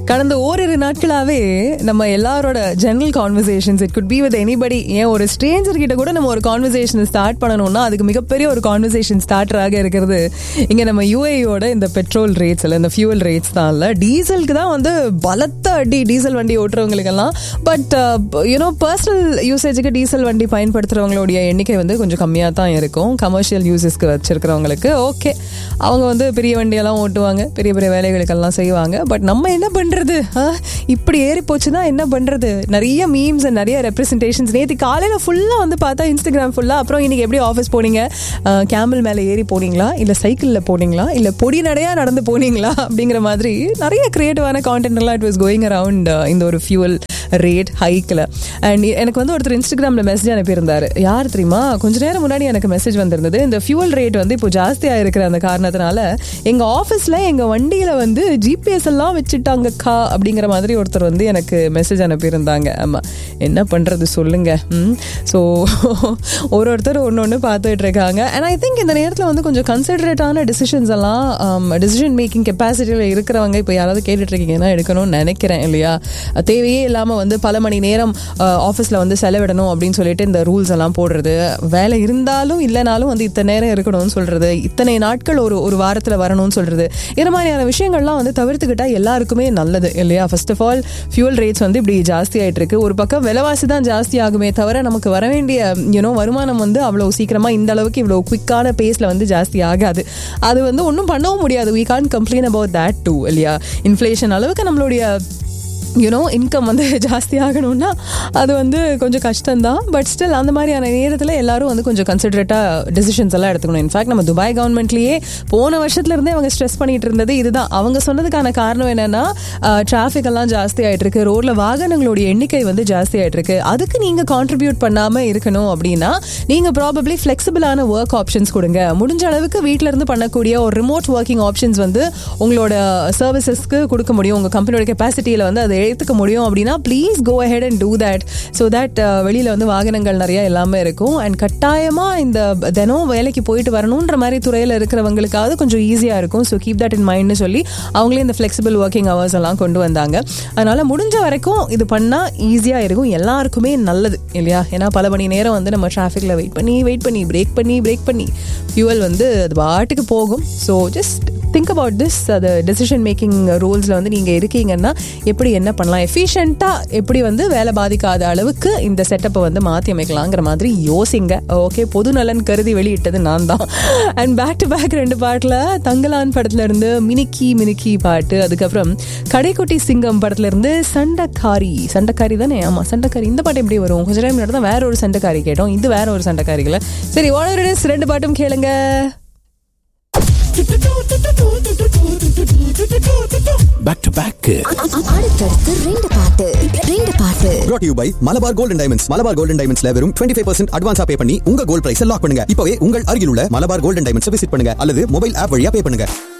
கடந்த ஓரிரு நாட்களாவே நம்ம எல்லாரோட general conversations it could be with anybody ஏன் ஒரு ஸ்ட்ரேஞ்சர் கிட்ட கூட நம்ம ஒரு கான்வர்சேஷன் ஸ்டார்ட் பண்ணணும்னா அதுக்கு மிகப்பெரிய ஒரு கான்வர்சேஷன் ஸ்டார்டராக இருக்கிறது இங்க நம்ம யூஏயோட இந்த பெட்ரோல் ரேட்ஸ் இல்லை இந்த ஃபியூவல் ரேட்ஸ் தான் இல்லை டீசலுக்கு தான் வந்து பலத்த அடி டீசல் வண்டி ஓட்டுறவங்களுக்கெல்லாம் பட் யூனோ பர்சனல் யூசேஜுக்கு டீசல் வண்டி பயன்படுத்துறவங்களுடைய எண்ணிக்கை வந்து கொஞ்சம் கம்மியாக தான் இருக்கும் கமர்ஷியல் யூசஸ்க்கு வச்சிருக்கிறவங்களுக்கு ஓகே அவங்க வந்து பெரிய வண்டியெல்லாம் ஓட்டுவாங்க பெரிய பெரிய வேலைகளுக்கெல்லாம் செய்வாங்க பட் நம்ம என்ன பண்றது ஆ? இப்படி ஏறி போச்சுன்னா என்ன பண்றது நிறைய மீம்ஸ் நிறைய ரெப்ரஸன்டேஷன்ஸ் நேற்று காலையில் ஃபுல்லாக வந்து பார்த்தா இன்ஸ்டாகிராம் ஃபுல்லாக அப்புறம் இன்னைக்கு எப்படி ஆஃபீஸ் போனீங்க கேமல் மேலே ஏறி போனீங்களா இல்லை சைக்கிளில் போனீங்களா இல்லை பொடி நடையா நடந்து போனீங்களா அப்படிங்கிற மாதிரி நிறைய கிரியேட்டிவான கான்டென்ட் எல்லாம் இட் வாஸ் கோயிங் அரவுண்ட் இந்த ஒரு ஃபியூவல் ரேட் ஹைக்கில் அண்ட் எனக்கு வந்து ஒருத்தர் இன்ஸ்டாகிராமில் மெசேஜ் அனுப்பியிருந்தாரு யார் தெரியுமா கொஞ்ச நேரம் முன்னாடி எனக்கு மெசேஜ் வந்திருந்தது இந்த ஃபியூவல் ரேட் வந்து இப்போ ஜாஸ்தியாக இருக்கிற அந்த காரணத்தினால எங்கள் ஆஃபீஸில் எங்கள் வண்டியில் வந்து ஜிபிஎஸ் எல்லாம் வச்சுட்டாங்கக்கா அப்படிங்கிற மாதிரி ஒருத்தர் வந்து எனக்கு மெசேஜ் அனுப்பியிருந்தாங்க ஆமாம் என்ன பண்ணுறது சொல்லுங்க ஸோ ஒரு ஒருத்தர் ஒன்று ஒன்று பார்த்துட்டு இருக்காங்க அண்ட் ஐ திங்க் இந்த நேரத்தில் வந்து கொஞ்சம் கன்சிடரேட்டான டிசிஷன்ஸ் எல்லாம் டிசிஷன் மேக்கிங் கெப்பாசிட்டியில் இருக்கிறவங்க இப்போ யாராவது கேட்டுட்டு இருக்கீங்கன்னா எடுக்கணும்னு நினைக்கிறேன் இல்லையா தேவையே இல்லாமல் வந்து பல மணி நேரம் ஆஃபீஸில் வந்து செலவிடணும் அப்படின்னு சொல்லிட்டு இந்த ரூல்ஸ் எல்லாம் போடுறது வேலை இருந்தாலும் இல்லைனாலும் வந்து இத்தனை நேரம் இருக்கணும்னு சொல்றது இத்தனை நாட்கள் ஒரு ஒரு வாரத்தில் வரணும்னு சொல்றது இது மாதிரியான விஷயங்கள்லாம் வந்து தவிர்த்துக்கிட்டா எல்லாருக்குமே நல்லது இல்லையா first of all fuel rates வந்து இப்படி ஜாஸ்தி ஆயிட்டு இருக்கு ஒரு பக்கம் விலைவாசி தான் ஜாஸ்தி ஆகுமே தவிர நமக்கு வர வேண்டிய யூனோ வருமானம் வந்து அவ்வளோ சீக்கிரமா இந்த அளவுக்கு இவ்வளோ குவிக்கான பேஸ்ல வந்து ஜாஸ்தி ஆகாது அது வந்து ஒன்றும் பண்ணவும் முடியாது we can complain about that too இல்லையா இன்ஃப்ளேஷன் அளவுக்கு நம்மளுடைய யூனோ இன்கம் வந்து ஜாஸ்தி ஆகணும்னா அது வந்து கொஞ்சம் கஷ்டம்தான் பட் ஸ்டில் அந்த மாதிரியான நேரத்தில் எல்லாரும் வந்து கொஞ்சம் கன்சிடரேட்டாக டெசிஷன்ஸ் எல்லாம் எடுத்துக்கணும் இன்ஃபேக்ட் நம்ம துபாய் கவர்மெண்ட்லேயே போன வருஷத்துல இருந்தே அவங்க ஸ்ட்ரெஸ் பண்ணிட்டு இருந்தது இதுதான் அவங்க சொன்னதுக்கான காரணம் என்னன்னா டிராஃபிக் எல்லாம் ஜாஸ்தி ஆயிட்டு இருக்கு ரோட்ல வாகனங்களுடைய எண்ணிக்கை வந்து ஜாஸ்தி ஆயிட்டு இருக்கு அதுக்கு நீங்க கான்ட்ரிபியூட் பண்ணாம இருக்கணும் அப்படின்னா நீங்க ப்ராபப்ளி ஃபிளெக்சிபிளான ஒர்க் ஆப்ஷன்ஸ் கொடுங்க முடிஞ்ச அளவுக்கு வீட்ல இருந்து பண்ணக்கூடிய ஒரு ரிமோட் ஒர்க்கிங் ஆப்ஷன்ஸ் வந்து உங்களோட சர்வீசஸ்க்கு கொடுக்க முடியும் உங்க கம்பெனியோட கெப்பாசிட்டியில வந்து அதை எடுத்துக்க முடியும் அப்படின்னா please go ahead and do that so that வெளியில வந்து வாகனங்கள் நிறைய எல்லாமே இருக்கும் அண்ட் கட்டாயமா இந்த தினம் வேலைக்கு போயிட்டு வரணுன்ற மாதிரி துறையில இருக்கிறவங்களுக்காவது கொஞ்சம் ஈஸியா இருக்கும் ஸோ கீப் தட் இன் மைண்ட்னு சொல்லி அவங்களே இந்த ஃபிளெக்சிபிள் ஒர்க்கிங் ஹவர்ஸ் எல்லாம் கொண்டு வந்தாங்க அதனால முடிஞ்ச வரைக்கும் இது பண்ணா ஈஸியா இருக்கும் எல்லாருக்குமே நல்லது இல்லையா ஏன்னா பல மணி நேரம் வந்து நம்ம டிராஃபிக்ல வெயிட் பண்ணி வெயிட் பண்ணி பிரேக் பண்ணி பிரேக் பண்ணி ஃபியூவல் வந்து அது பாட்டுக்கு போகும் so just think about this அது டெசிஷன் மேக்கிங் ரூல்ஸில் வந்து நீங்கள் இருக்கீங்கன்னா எப்படி என்ன பண்ணலாம் எஃபிஷியண்ட்டாக எப்படி வந்து வேலை பாதிக்காத அளவுக்கு இந்த செட்டப்பை வந்து மாற்றி அமைக்கலாங்கிற மாதிரி யோசிங்க ஓகே பொது நலன் கருதி வெளியிட்டது நான் தான் அண்ட் பேக் டு பேக் ரெண்டு பாட்டில் தங்கலான் படத்துல இருந்து மினிக்கி மினிக்கி பாட்டு அதுக்கப்புறம் கடைக்குட்டி சிங்கம் படத்துல இருந்து சண்டைக்காரி சண்டைக்காரி தானே ஆமாம் சண்டைக்காரி இந்த பாட்டு எப்படி வரும் கொஞ்ச டைம் முன்னாடி தான் வேற ஒரு சண்டைக்காரி கேட்டோம் இது வேற ஒரு சண்டைக்காரிகளை சரி ஓனர் ரெண்டு பாட்டும் கேளுங்க பேக் டு பேக் அடுத்தடுத்து ரெண்டு பாட்டு ரெண்டு பாட்டு brought to you by Malabar gold and diamonds Malabar gold and டைமண்ட்ஸ்ல வெறும் 25% ஃபைவ் பர்சன்ட் அட்வான்ஸா பே பண்ணி உங்க கோல்ட் பிரைஸ் லாக் பண்ணுங்க இப்பவே உங்கள் அருகில் உள்ள மலபார் கோல்டன் டைமண்ட்ஸ் விசிட் பண்ணுங்க அல்லது மொபைல் ஆப் வழியா பே பண்ணுங்க